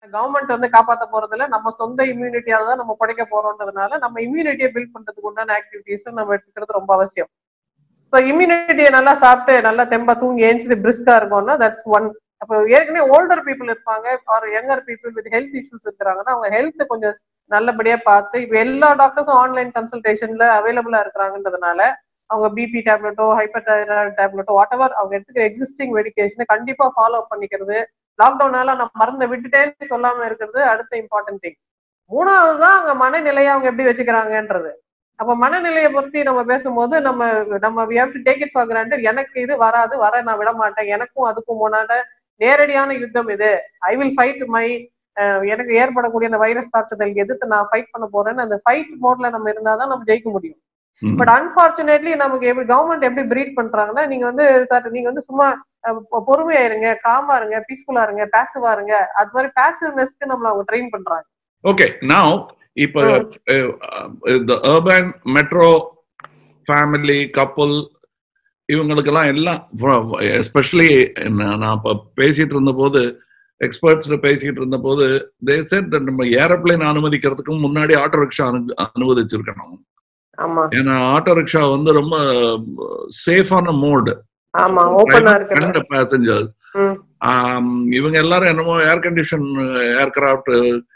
Government வந்து காப்பாத்த போறதுல நம்ம சொந்த இம்யூனிட்டியால தான் நம்ம படைக்க போறோம்ன்றதுனால நம்ம இம்யூனிட்டியை பில்ட் பண்றதுக்கு உண்டான ஆக்டிவிட்டிஸ் நம்ம எடுத்துக்கிறது ரொம்ப அவசியம் ஸோ இம்யூனிட்டியை நல்லா சாப்பிட்டு நல்லா தெம்பா தூங்கி ஏஞ்சிட்டு பிரிஸ்கா இருக்கோம்னா தட்ஸ் ஒன் அப்போ ஏற்கனவே ஓல்டர் பீப்புள் இருப்பாங்க or younger people with health issues இருக்கிறாங்கன்னா அவங்க ஹெல்த் கொஞ்சம் நல்லபடியா பார்த்து இப்போ எல்லா டாக்டர்ஸும் ஆன்லைன் கன்சல்டேஷன்ல அவைலபிளா இருக்கிறாங்கன்றதுனால அவங்க பிபி டேப்லெட்டோ ஹைப்பர் தைராய்டு டேப்லெட்டோ வாட் எவர் அவங்க எடுத்துக்கிற எக்ஸிஸ்டிங் மெடிகேஷனை கண்டிப்பா ஃபாலோ பண்ணிக்கிறது லாக்டவுனால நான் மருந்தை விட்டுட்டேன்னு சொல்லாம இருக்கிறது அடுத்த இம்பார்ட்டன்ட் திங் மூணாவது தான் அவங்க மனநிலையை அவங்க எப்படி வச்சுக்கிறாங்கன்றது அப்ப மனநிலையை பொறுத்து நம்ம பேசும்போது நம்ம நம்ம we have to take it for granted எனக்கு இது வராது வர நான் விட மாட்டேன் எனக்கும் அதுக்கும் முன்னாடி நேரடியான யுத்தம் இது ஐ வில் ஃபைட் மை எனக்கு ஏற்படக்கூடிய அந்த வைரஸ் தாக்குதல் எதிர்த்து நான் ஃபைட் பண்ண போறேன்னு அந்த ஃபைட் மோட்ல நம்ம இருந்தாதான் நம்ம ஜெயிக்க முடியும் ம். பட் அன்பார்ச்சுனேட்லி நமக்கு எப்படி கவர்மெண்ட் எப்படி பிரீட் பண்றாங்கன்னா நீங்க வந்து சார் நீங்க வந்து சும்மா அஹ், பொ- பொறுமையா இருங்க காமா இருங்க பீஸ்ஃபுல்லா இருங்க பேசிவா இருங்க அது மாதிரி பேசிவ்னஸ்க்கு நம்மள அவங்க ட்ரெயின் பண்றாங்க ஓகே now இப்போ இந்த urban மெட்ரோ ஃபேமிலி கப்பல் இவங்களுக்கெல்லாம் எல்லாம் எஸ்பெஷலி நான் இப்போ பேசிட்டு இருந்தபோது எக்ஸ்பர்ட்ஸ் பேசிட்டு இருந்தபோது தே செட் நம்ம ஏரோப்ளேன் அனுமதிக்கிறதுக்கு முன்னாடி ஆட்டோ ரிக்ஷா அனு அனுமதிச்சிருக்கணும் ஆமா ஏன்னா ஆட்டோ ரிக்ஷா வந்து ரொம்ப சேஃபான மோடு ஆமா ஓப்பனா இருக்கு பேசஞ்சர்ஸ் ம், இவங்க எல்லாரும் என்னமோ air condition aircraft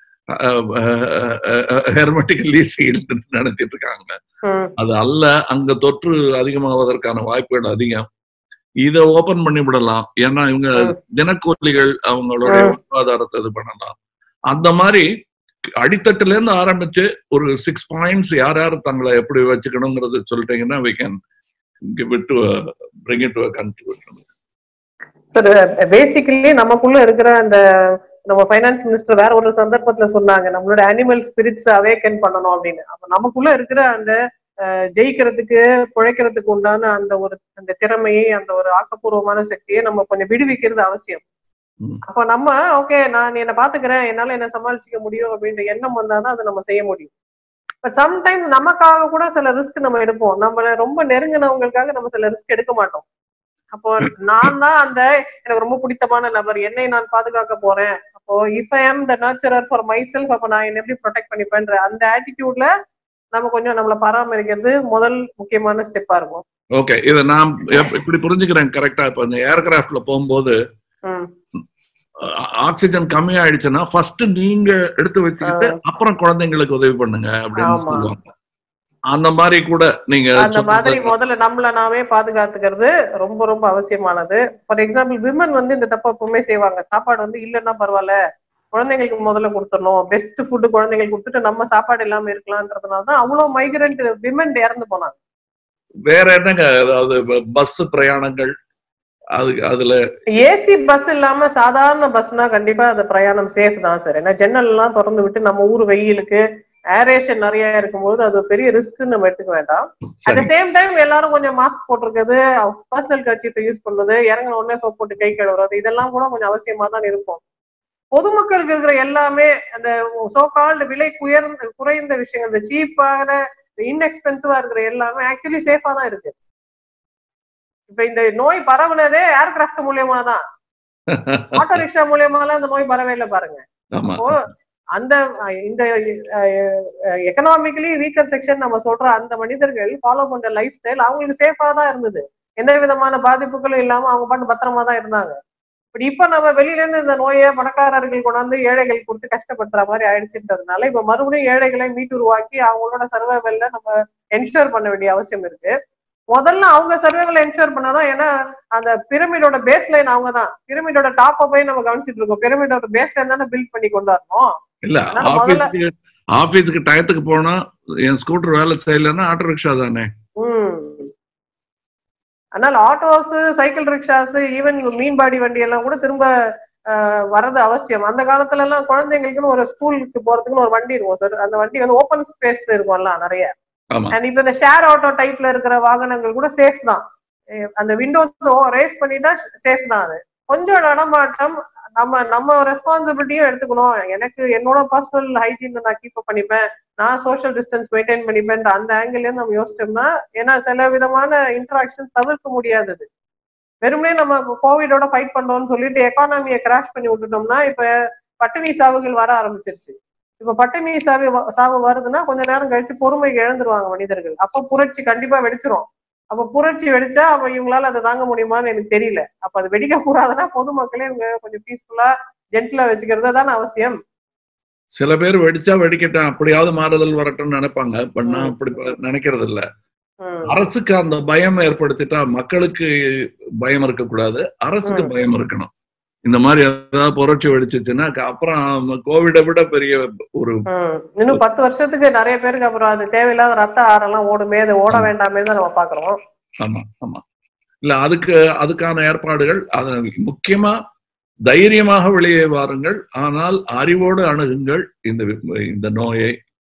hermetically sealed நடத்திட்டு இருக்காங்க ம், அது அல்ல அங்க தொற்று அதிகமாவதற்கான வாய்ப்புகள் அதிகம் இதை ஓபன் பண்ணி விடலாம் ஏன்னா இவங்க ம். தினக்கூலிகள் அவங்களுடைய ம். வாழ்வாதாரத்தை இது பண்ணலாம் அந்த மாதிரி அடித்தட்டுல இருந்து ஆரம்பிச்சு ஒரு சிக்ஸ் பாயிண்ட்ஸ் யார் யார் தங்களை எப்படி வச்சுக்கணுங்கிறது சொல்லிட்டீங்கன்னா we can give it to a bring it to a conclusion sir basically நமக்குள்ள இருக்கிற அந்த நம்ம ஃபைனான்ஸ் மினிஸ்டர் வேற ஒரு சந்தர்ப்பத்துல சொன்னாங்க நம்மளோட அனிமல் ஸ்பிரிட்ஸ் அவேக்கன் பண்ணணும் அப்படின்னு அப்ப நமக்குள்ள இருக்கிற அந்த அஹ், ஜெயிக்கிறதுக்கு பிழைக்கிறதுக்கு உண்டான அந்த ஒரு அந்த திறமையை அந்த ஒரு ஆக்கப்பூர்வமான சக்தியை நம்ம கொஞ்சம் விடுவிக்கிறது அவசியம் ம். அப்ப நம்ம ஓகே நான் என்ன பாத்துக்கிறேன் என்னால என்ன சமாளிச்சுக்க முடியும் அப்படின்ற எண்ணம் வந்தாதான் அதை நம்ம செய்ய முடியும் பட் சம்டைம்ஸ் நமக்காக கூட சில ரிஸ்க் நம்ம எடுப்போம் நம்மள ரொம்ப நெருங்கினவங்களுக்காக நம்ம சில ரிஸ்க் எடுக்க மாட்டோம் அப்போ நான் தான் அந்த எனக்கு ரொம்ப பிடித்தமான நபர் என்னை நான் பாதுகாக்க போறேன் அப்போ if I am the nurturer for myself அப்போ நான் என்ன எப்படி ப்ரொடெக்ட் பண்ணிப்பேன்ற அந்த ஆட்டிடியூட்ல நம்ம கொஞ்சம் நம்மள பராமரிக்கிறது முதல் முக்கியமான ஸ்டெப்பா இருக்கும் ஓகே இதை நான் எப்- இப்படி புரிஞ்சுக்கிறேன் கரெக்டா இப்ப இந்த ஏர்கிராஃப்ட்ல போகும்போது ம், ஆக்சிஜன் கம்மி ஆயிடுச்சுன்னா ஃபர்ஸ்ட் நீங்க எடுத்து வச்சுக்கிட்டு அப்புறம் குழந்தைங்களுக்கு உதவி பண்ணுங்க அப்படின்னு ஆமா. சொல்லுவாங்க அந்த மாதிரி கூட நீங்க அந்த சொன்னது- மாதிரி முதல்ல நம்மள நாமே பாதுகாத்துக்கிறது ரொம்ப ரொம்ப அவசியமானது ஃபார் எக்ஸாம்பிள் விமன் வந்து இந்த தப்பு எப்பவுமே செய்வாங்க சாப்பாடு வந்து இல்லைன்னா பரவாயில்ல குழந்தைங்களுக்கு முதல்ல கொடுத்துடணும் பெஸ்ட் ஃபுட்டு குழந்தைங்களுக்கு கொடுத்துட்டு நம்ம சாப்பாடு இல்லாம இருக்கலாம்ன்றதுனால தான் அவ்வளவு மைக்ரண்ட் விமன் இறந்து போனாங்க வேற என்னங்க அதாவது பஸ் பிரயாணங்கள் அது அதுல ஏசி பஸ் இல்லாம சாதாரண பஸ்னா கண்டிப்பா அந்த பிரயாணம் சேஃப் தான் சார் ஏன்னா ஜன்னல் எல்லாம் திறந்து விட்டு நம்ம ஊர் வெயிலுக்கு ஏரேஷன் நிறைய இருக்கும்போது அது ஒரு பெரிய ரிஸ்க் நம்ம எடுத்துக்க வேண்டாம் அட் த சரி சேம் டைம் எல்லாரும் கொஞ்சம் மாஸ்க் போட்டிருக்கிறது பர்சனல் கட்சியை யூஸ் பண்றது இறங்கின உடனே சோப் போட்டு கை கழுவுறது இதெல்லாம் கூட கொஞ்சம் அவசியமா தான் இருக்கும் பொதுமக்களுக்கு இருக்கிற எல்லாமே அந்த சோ கால்டு விலை உயர்ந்த குறைந்த விஷயங்கள் இந்த சீப்பான இன்எக்ஸ்பென்சிவா இருக்கிற எல்லாமே ஆக்சுவலி சேஃபா தான் இருக்கு இப்ப இந்த நோய் பரவுனதே ஏர்கிராஃப்ட் மூலியமா தான் ஆட்டோ ரிக்ஷா மூலியமா எல்லாம் இந்த நோய் பரவே இல்லை பாருங்க ஆமா அப்போ அந்த அஹ், இந்த எக்கனாமிக்கலி வீக்கர் செக்ஷன் நம்ம சொல்ற அந்த மனிதர்கள் ஃபாலோ பண்ற லைஃப் ஸ்டைல் அவங்களுக்கு சேஃபா தான் இருந்தது எந்த விதமான பாதிப்புகளும் இல்லாம அவங்க பாட்டு பத்திரமா தான் இருந்தாங்க பட் இப்ப நம்ம வெளியில இருந்து இந்த நோயை பணக்காரர்கள் கொண்டாந்து ஏழைகள் கொடுத்து கஷ்டப்படுத்துற மாதிரி ஆயிடுச்சுன்றதுனால இப்ப மறுபடியும் ஏழைகளை மீட்டுருவாக்கி அவங்களோட சர்வைவல்ல நம்ம என்ஷூர் பண்ண வேண்டிய அவசியம் இருக்கு முதல்ல அவங்க சர்வைவல் என்ஷூர் பண்ணாதான் ஏன்னா அந்த பிரமிடோட பேஸ் லைன் அவங்க தான் பிரமிடோட டாப்பை போய் நம்ம கவனிச்சிட்டு இருக்கோம் பிரமிடோட பேஸ் லைன் தானே பில்ட் பண்ணி கொண்டு வரணும் இல்ல அதனால முதல்ல- ஆபீஸ்க்கு ஆபீஸ்க்கு டயத்துக்கு போனா என் ஸ்கூட்டர் வேலை செய்யலைன்னா ஆட்டோ ரிக்ஷா தானே ம். அதனால ஆட்டோஸ் சைக்கிள் ரிக்ஷாஸ் ஈவன் மீன்பாடி வண்டி எல்லாம் கூட திரும்ப அஹ், வர்றது அவசியம் அந்த காலத்துல எல்லாம் குழந்தைங்களுக்குன்னு ஒரு ஸ்கூலுக்கு போறதுக்குன்னு ஒரு வண்டி இருக்கும் சார் அந்த வண்டி வந்து ஓப்பன் ஸ்பேஸ்ல இருக்கும்ல நிறைய ஆமா அண்ட் இப்ப இந்த ஷேர் ஆட்டோ டைப்ல இருக்கிற வாகனங்கள் கூட சேஃப் தான் அஹ் அந்த விண்டோஸ் ரேஸ் பண்ணிட்டா சேஃப் தான் அது கொஞ்சம் நடமாட்டம் நம்ம நம்ம ரெஸ்பான்சிபிலிட்டியும் எடுத்துக்கணும் எனக்கு என்னோட பர்சனல் ஹைஜீன் நான் கீப் பண்ணிப்பேன் நான் சோஷியல் டிஸ்டன்ஸ் மெயின்டைன் பண்ணிப்பேன் அந்த ஆங்கிள் இருந்து நம்ம யோசிச்சோம்னா ஏன்னா சில விதமான இன்ட்ராக்ஷன் தவிர்க்க முடியாதது வெறுமனே நம்ம கோவிடோட ஃபைட் பண்றோம்னு சொல்லிட்டு எக்கானமியை கிராஷ் பண்ணி விட்டுட்டோம்னா இப்ப பட்டினி சாவுகள் வர ஆரம்பிச்சிருச்சு இப்ப பட்டினி சாவு வ- சாவு வருதுன்னா கொஞ்ச நேரம் கழிச்சு பொறுமை இழந்துருவாங்க மனிதர்கள் அப்ப புரட்சி கண்டிப்பா வெடிச்சிரும் அப்ப புரட்சி வெடிச்சா அப்ப இவங்களால அதை தாங்க முடியுமான்னு எனக்கு தெரியல அப்ப அது வெடிக்க கூடாதுன்னா பொதுமக்களே இவங்க கொஞ்சம் பீஸ்ஃபுல்லா ஜென்டிலா வச்சுக்கிறது தானே அவசியம் சில பேர் வெடிச்சா வெடிக்கட்டும் அப்படியாவது மாறுதல் வரட்டும்னு நினைப்பாங்க பட் நான் அப்படி ப- நினைக்கிறது இல்ல ம், அரசுக்கு அந்த பயம் ஏற்படுத்திட்டா மக்களுக்கு பயம் இருக்கக்கூடாது அரசுக்கு ம். பயம் இருக்கணும் இந்த மாதிரி ஏதாவது புரட்சி வெடிச்சிச்சுன்னா க- அப்புறம் கோவிடை விட பெரிய ஒரு ம். இன்னும் பத்து வருஷத்துக்கு நிறைய பேருக்கு அப்புறம் அது தேவையில்லாத ரத்த ஆறெல்லாம் ஓடுமே அது ஓட வேண்டாமே தான் நம்ம பாக்குறோம் ஆமா ஆமா இல்ல அதுக்கு அதுக்கான ஏற்பாடுகள் அது முக்கியமா தைரியமாக வெளியே வாருங்கள் ஆனால் அறிவோடு அணுகுங்கள் இந்த வி- இந்த நோயை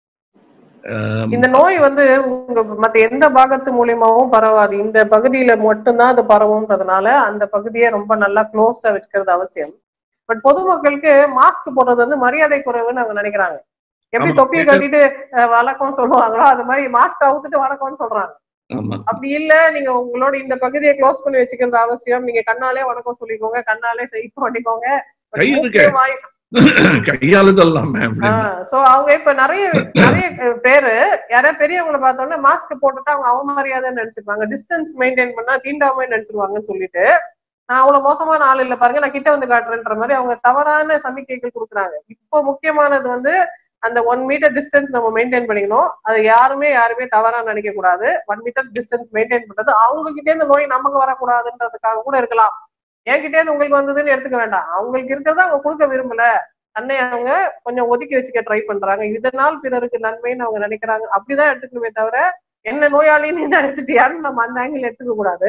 ஆம், இந்த நோய் வந்து உங்க மத்த எந்த பாகத்து மூலியமாவும் பரவாது இந்த பகுதியில மட்டும்தான் அது பரவும்ன்றதுனால அந்த பகுதியை ரொம்ப நல்லா க்ளோஸ்டா வச்சுக்கிறது அவசியம் பட் பொதுமக்களுக்கு மாஸ்க் போடுறது வந்து மரியாதை குறைவுன்னு அவங்க நினைக்கிறாங்க எப்படி ஆமா. தொப்பியை கட்டிட்டு அஹ், வணக்கம் சொல்லுவாங்களோ அது மாதிரி மாஸ்க் அவுத்துட்டு வணக்கம்னு சொல்றாங்க ஆமா அப்படி இல்ல நீங்க உங்களோட இந்த பகுதியை க்ளோஸ் பண்ணி வச்சுக்கிறது அவசியம் நீங்க கண்ணாலே வணக்கம் சொல்லிக்கோங்க கண்ணாலே செய்ய பண்ணிக்கோங்க கை இருக்கே. வாய் கையாளுது எல்லாமே அப்படின்னு சோ அவங்க இப்ப நிறைய நிறைய பேரு யாராவது பெரியவங்களை பார்த்தோன்னே மாஸ்க் போட்டுட்டு அவங்க அவமரியாதைன்னு நினைச்சுப்பாங்க டிஸ்டன்ஸ் மெயின்டைன் பண்ணா தீண்டாமை நினைச்சிருவாங்கன்னு சொல்லிட்டு நான் அவ்வளவு மோசமான ஆள் இல்ல பாருங்க நான் கிட்ட வந்து காட்டுறேன்ற மாதிரி அவங்க தவறான சமிக்கைகள் கொடுக்குறாங்க இப்போ முக்கியமானது வந்து அந்த ஒன் மீட்டர் டிஸ்டன்ஸ் நம்ம மெயின்டைன் பண்ணிக்கணும் அது யாருமே யாருமே தவறா நினைக்க கூடாது ஒன் மீட்டர் டிஸ்டன்ஸ் மெயின்டைன் பண்றது அவங்க கிட்டே இருந்து நோய் நமக்கு வரக்கூடாதுன்றதுக்காக கூட இருக்கலாம் என்கிட்டே இருந்து உங்களுக்கு வந்ததுன்னு எடுத்துக்க வேண்டாம் அவங்களுக்கு இருக்கிறத அவங்க கொடுக்க விரும்பல தன்னை அவங்க கொஞ்சம் ஒதுக்கி வச்சுக்க ட்ரை பண்றாங்க இதனால் பிறருக்கு நன்மைன்னு அவங்க நினைக்கிறாங்க அப்படிதான் எடுத்துக்கணுமே தவிர என்ன நோயாளின்னு நினைச்சிட்டியான்னு நம்ம அந்த ஆங்கிள் எடுத்துக்க கூடாது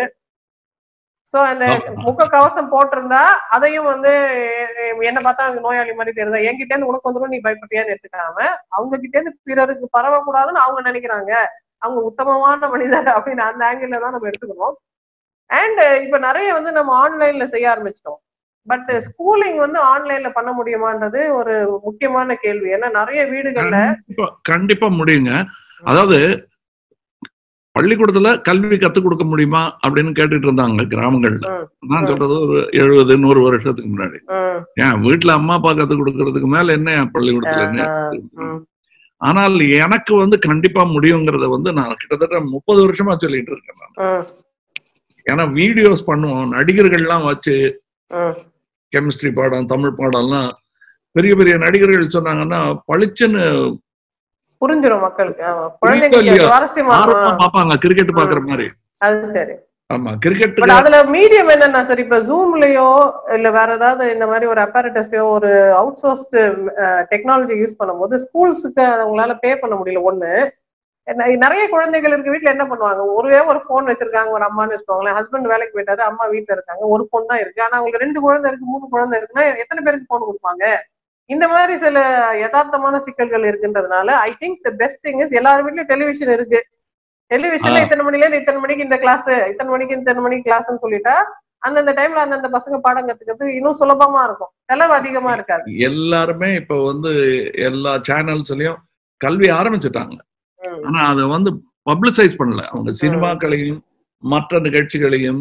சோ அந்த முக கவசம் போட்டிருந்தா அதையும் வந்து எ- என்ன பார்த்தா அவங்க நோயாளி மாதிரி தெரியுதா என்கிட்ட இருந்து உனக்கு வந்துடும் நீ பயப்பட்டியான்னு எடுத்துக்காம அவங்க கிட்ட இருந்து பிறருக்கு பரவக்கூடாதுன்னு அவங்க நினைக்கிறாங்க அவங்க உத்தமமான மனிதர் அப்படின்னு அந்த ஆங்கிள் தான் நம்ம எடுத்துக்கணும் அண்ட் இப்ப நிறைய வந்து நம்ம ஆன்லைன்ல செய்ய ஆரம்பிச்சிட்டோம் பட் ஸ்கூலிங் வந்து ஆன்லைன்ல பண்ண முடியுமான்றது ஒரு முக்கியமான கேள்வி ஏன்னா நிறைய வீடுகள்ல கண்டிப்பா கண்டிப்பா முடியுங்க அதாவது பள்ளிக்கூடத்துல கல்வி கத்துக் கொடுக்க முடியுமா அப்படின்னு கேட்டுட்டு இருந்தாங்க கிராமங்கள்ல ம், நான் ம். சொல்றது ஒரு எழுபது நூறு வருஷத்துக்கு முன்னாடி ம், ஏன் வீட்டுல அம்மா அப்பா கத்துக் கொடுக்கறதுக்கு மேல என்ன என் பள்ளிக்கூடத்துல என்ன ஆஹ், ம், ஆனால் எனக்கு வந்து கண்டிப்பா முடியுங்கிறத வந்து நான் கிட்டத்தட்ட முப்பது வருஷமா சொல்லிட்டு இருக்கேன் நான் ம், ஏன்னா வீடியோஸ் பண்ணுவோம் நடிகர்கள்லாம் வச்சு ம். கெமிஸ்ட்ரி பாடம் தமிழ் பாடம்லாம் பெரிய பெரிய நடிகர்கள் சொன்னாங்கன்னா பளிச்சுன்னு புரிஞ்சிடும் மக்களுக்கு ஆமா. குழந்தைங்களுக்கு இல்லையா? சுவாரஸ்யமா ஆர்வமா இருக்கும். பார்ப்பாங்க கிரிக்கெட் பாக்குற மாதிரி அது சரி ஆமா பட் கிரிக்கெட்டுக்கு அதுல மீடியம் என்னன்னா சார் இப்ப ஜூம்லயோ இல்ல வேற ஏதாவது இந்த மாதிரி ஒரு அப்பாரட்டஸ்லயோ ஒரு அவுட் சோர்ஸ்டு டெக்னாலஜி யூஸ் பண்ணும்போது ஸ்கூல்ஸுக்கு அவங்களால பே பண்ண முடியல ஒண்ணு என்ன- நிறைய குழந்தைகள் இருக்கு வீட்ல என்ன பண்ணுவாங்க ஒரே ஒரு போன் வச்சிருக்காங்க ஒரு அம்மான்னு வச்சுக்கோங்களேன் ஹஸ்பண்ட் வேலைக்கு போயிட்டாரு அம்மா வீட்ல இருக்காங்க ஒரு போன் தான் இருக்கு ஆனா அவங்களுக்கு ரெண்டு குழந்தை இருக்கு மூணு குழந்தை இருக்குன்னா எத்தனை பேருக்கு போன் கொடுப்பாங்க இந்த மாதிரி சில யதார்த்தமான சிக்கல்கள் இருக்குன்றதுனால I think the best thing is எல்லார் வீட்லயும் டெலிவிஷன் இருக்கு டெலிவிஷன்ல ஆ. இத்தனை மணில இருந்து இத்தனை மணிக்கு இந்த கிளாஸ் இத்தனை மணிக்கு இத்தனை மணிக்கு கிளாஸ்னு சொல்லிட்டா அந்தந்த டைம்ல அந்தந்த பசங்க பாடம் கத்துக்கிறது இன்னும் சுலபமா இருக்கும் செலவு அதிகமா இருக்காது எல்லாருமே இப்ப வந்து எல்லா சேனல்ஸ்லயும் கல்வி ஆரம்பிச்சுட்டாங்க ம், ஆனா அதை வந்து பப்ளிசைஸ் பண்ணல அவங்க சினிமாக்களையும் மற்ற நிகழ்ச்சிகளையும்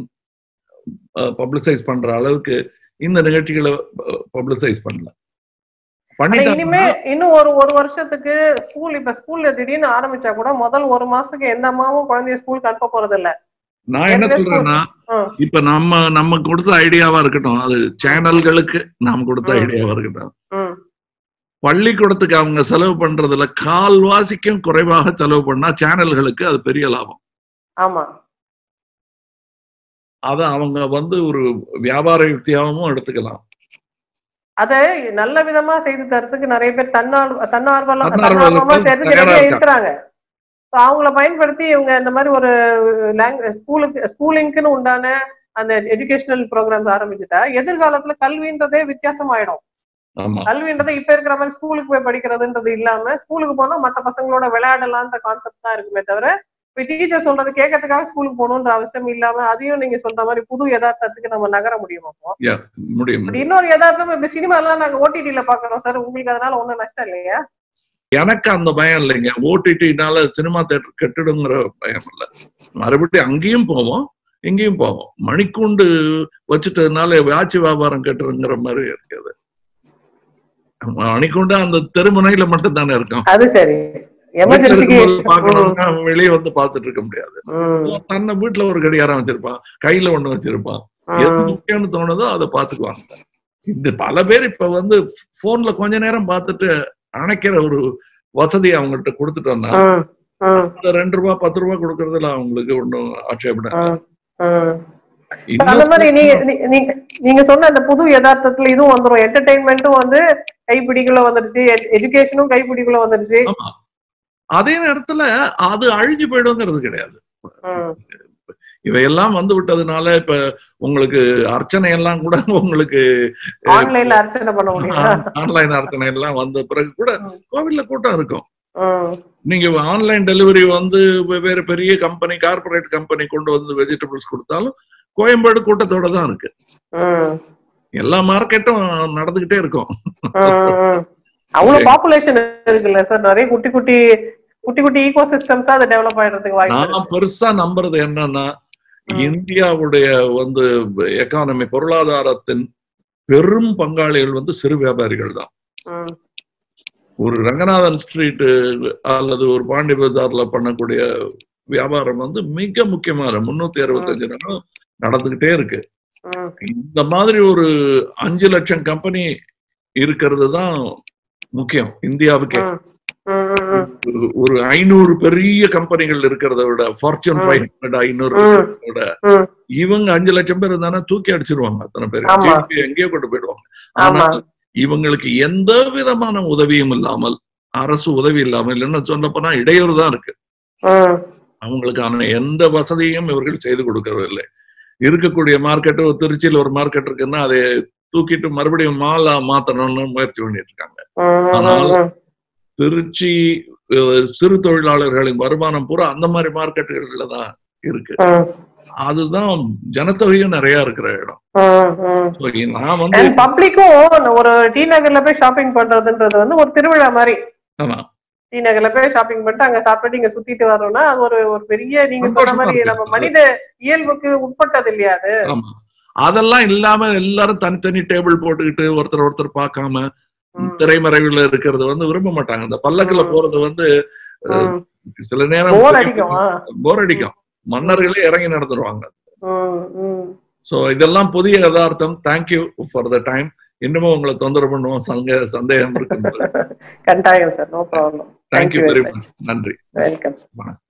பப்ளிசைஸ் பண்ற அளவுக்கு இந்த நிகழ்ச்சிகளை பப்ளிசைஸ் பண்ணல ஆனா இனிமே பண்ணிட்டாங்கன்னா இன்னும் ஒரு ஒரு வருஷத்துக்கு ஸ்கூல் இப்ப ஸ்கூல்ல திடீர்னு ஆரம்பிச்சா கூட முதல் ஒரு மாசத்துக்கு எந்த அம்மாவும் குழந்தைய ஸ்கூலுக்கு அனுப்ப போறது இல்ல நான் என்ன ஏற்கனவே சொல்றேன்னா ம். இப்ப நம்ம நம்ம கொடுத்த ஐடியாவா இருக்கட்டும் அது சேனல்களுக்கு நாம் கொடுத்த ம். ஐடியாவா இருக்கட்டும் ம், பள்ளிக்கூடத்துக்கு அவங்க செலவு பண்றதுல கால்வாசிக்கும் குறைவாக செலவு பண்ணா சேனல்களுக்கு அது பெரிய லாபம் ஆமா அதை அவங்க வந்து ஒரு வியாபார யுக்தியாகவும் எடுத்துக்கலாம் அதை நல்ல விதமா செய்து தரத்துக்கு நிறைய பேர் தன்னார்வ தன்னார்வல தன்னார்வலர்கள் தன்னார்வமா தெரிஞ்சு தயாரா ரெடியா இருக்காங்க. இருக்கிறாங்க So அவங்கள பயன்படுத்தி இவங்க இந்த மாதிரி ஒரு ஸ்கூலுக்கு ஸ்கூலிங்க்குன்னு உண்டான அந்த எஜுகேஷனல் ப்ரோக்ராம்ஸ் ஆரம்பிச்சுட்டா எதிர்காலத்துல கல்வின்றதே வித்தியாசமாயிடும் ஆமா கல்வின்றது இப்ப இருக்கிற மாதிரி ஸ்கூலுக்கு போய் படிக்கிறதுன்றது இல்லாம ஸ்கூலுக்கு போனா மத்த பசங்களோட விளையாடலான்ற கான்செப்ட் தான் இருக்குமே தவிர இப்ப டீச்சர் சொல்றது கேட்கறதுக்காக ஸ்கூலுக்கு போகணுன்ற அவசியம் இல்லாம அதையும் நீங்க சொல்ற மாதிரி புது யதார்த்தத்துக்கு நம்ம நகர முடியும் அப்போ முடியும் பட் இன்னொரு யதார்த்தம் இப்ப சினிமா எல்லாம் நாங்க ஓடிடில பாக்குறோம் சார் உங்களுக்கு அதனால ஒண்ணும் நஷ்டம் இல்லையா எனக்கு அந்த பயம் இல்லைங்க ஓடிடினால சினிமா தேட்டர் கெட்டுடுங்கிற பயம் இல்லை மறுபடியும் அங்கேயும் போவோம் இங்கேயும் போவோம் மணிக்கூண்டு வச்சுட்டதுனால ஆட்சி வியாபாரம் கெட்டுருங்கிற மாதிரி இருக்குது மணிக்கூண்டு அந்த தெருமுனையில மட்டும் தானே இருக்கும் அது சரி எமர்ஜென்சிக்கு பாக்கணும்னா வெளியே வந்து பாத்துட்டு இருக்க முடியாது தன்னை வீட்டுல ஒரு கடிகாரம் வச்சிருப்பான் கையில ஒண்ணு வச்சிருப்பான் எது முக்கியம்னு தோணுதோ அதை பாத்துக்குவாங்க இந்த பல பேர் இப்ப வந்து போன்ல கொஞ்ச நேரம் பார்த்துட்டு அணைக்கிற ஒரு வசதி அவங்கள்ட்ட கொடுத்துட்டு வந்தாங்க ரெண்டு ரூபாய் பத்து ரூபாய் கொடுக்கறதுல அவங்களுக்கு ஒன்றும் ஆட்சேபம் அந்த மாதிரி நீங்க நீங்க சொன்ன அந்த புது யதார்த்தத்துல இதுவும் வந்துரும் என்டர்டைன்மெண்ட்டும் வந்து கைப்பிடிக்குள்ள வந்துருச்சு எஜுகேஷனும் கைப்பிடிக்குள்ள வந்துருச்சு அதே நேரத்துல அது அழிஞ்சு போயிடுங்கிறது கிடையாது இவையெல்லாம் வந்து விட்டதுனால இப்ப உங்களுக்கு அர்ச்சனை எல்லாம் கூட உங்களுக்கு ஆன்லைன்ல அர்ச்சனை பண்ண முடியும் ஆன்லைன் அர்ச்சனை எல்லாம் வந்த பிறகு கூட கோவில்ல கூட்டம் இருக்கும் நீங்க ஆன்லைன் டெலிவரி வந்து வேற பெரிய கம்பெனி கார்பரேட் கம்பெனி கொண்டு வந்து வெஜிடபிள்ஸ் கொடுத்தாலும் கோயம்பேடு கூட்டத்தோட தான் இருக்கு எல்லா மார்க்கெட்டும் நடந்துகிட்டே இருக்கும் அவ்வளவு பாப்புலேஷன் இருக்குல்ல சார் நிறைய குட்டி குட்டி குட்டி குட்டி ஈகோ சிஸ்டம்ஸ் அது டெவலப் ஆயிடுறதுக்கு வாய்ப்பு நான் பெருசா நம்புறது என்னன்னா இந்தியாவுடைய வந்து எக்கானமி பொருளாதாரத்தின் பெரும் பங்காளிகள் வந்து சிறு வியாபாரிகள் தான் ஒரு ரங்கநாதன் ஸ்ட்ரீட் அல்லது ஒரு பாண்டி பஜார்ல பண்ணக்கூடிய வியாபாரம் வந்து மிக முக்கியமான முன்னூத்தி அறுபத்தஞ்சு நாளும் நடந்துகிட்டே இருக்கு இந்த மாதிரி ஒரு அஞ்சு லட்சம் கம்பெனி இருக்கிறது தான் முக்கியம் இந்தியாவுக்கே ஒரு ஐநூறு பெரிய கம்பெனிகள் இருக்கிறத விட ஃபார்ச்சூன் ஃபைவ் ஹண்ட்ரட் ஐநூறு விட இவங்க அஞ்சு லட்சம் பேர் இருந்தானா தூக்கி அடிச்சிருவாங்க அத்தனை பேர் எங்கேயோ கொண்டு போயிடுவாங்க ஆனா இவங்களுக்கு எந்த விதமான உதவியும் இல்லாமல் அரசு உதவி இல்லாமல் இல்லைன்னு சொல்ல போனா இடையூறு தான் இருக்கு அவங்களுக்கான எந்த வசதியும் இவர்கள் செய்து கொடுக்கறதில்லை இருக்கக்கூடிய மார்க்கெட்டு திருச்சியில் ஒரு மார்க்கெட் இருக்குன்னா அதை தூக்கிட்டு மறுபடியும் மாலா மாத்தணும்னு முயற்சி பண்ணிட்டு இருக்காங்க ஆனால் திருச்சி சிறு தொழிலாளர்களின் வருமானம் பூரா அந்த மாதிரி மார்க்கெட்டுகள்ல தான் இருக்கு அதுதான் ஜனத்தொகையும் நிறைய இருக்கிற இடம் நான் வந்து பப்ளிக்கும் ஒரு டி நகர்ல போய் ஷாப்பிங் பண்றதுன்றது வந்து ஒரு திருவிழா மாதிரி ஆமா டி நகர்ல போய் ஷாப்பிங் பண்ணிட்டு அங்க சாப்பிட்டு இங்க சுத்திட்டு வரணும்னா அது ஒரு ஒரு பெரிய நீங்க சொன்ன மாதிரி நம்ம மனித இயல்புக்கு உட்பட்டது இல்லையா அது ஆமா அதெல்லாம் இல்லாம எல்லாரும் தனித்தனி டேபிள் போட்டுக்கிட்டு ஒருத்தர் ஒருத்தர் பார்க்காம திரைமறைவுல இருக்கிறது வந்து விரும்ப மாட்டாங்க இந்த பல்லக்குல போறது வந்து சில நேரம் போர் அடிக்கும் போர் அடிக்கும் மன்னர்களே இறங்கி நடந்துருவாங்க சோ இதெல்லாம் புதிய யதார்த்தம் தேங்க்யூ ஃபார் த டைம் இன்னமும் உங்களை தொந்தரவு பண்ணுவோம் சங்க சந்தேகம் இருக்கு கட்டாயம் sir no problem thank you very much நன்றி வெல்கம் சார்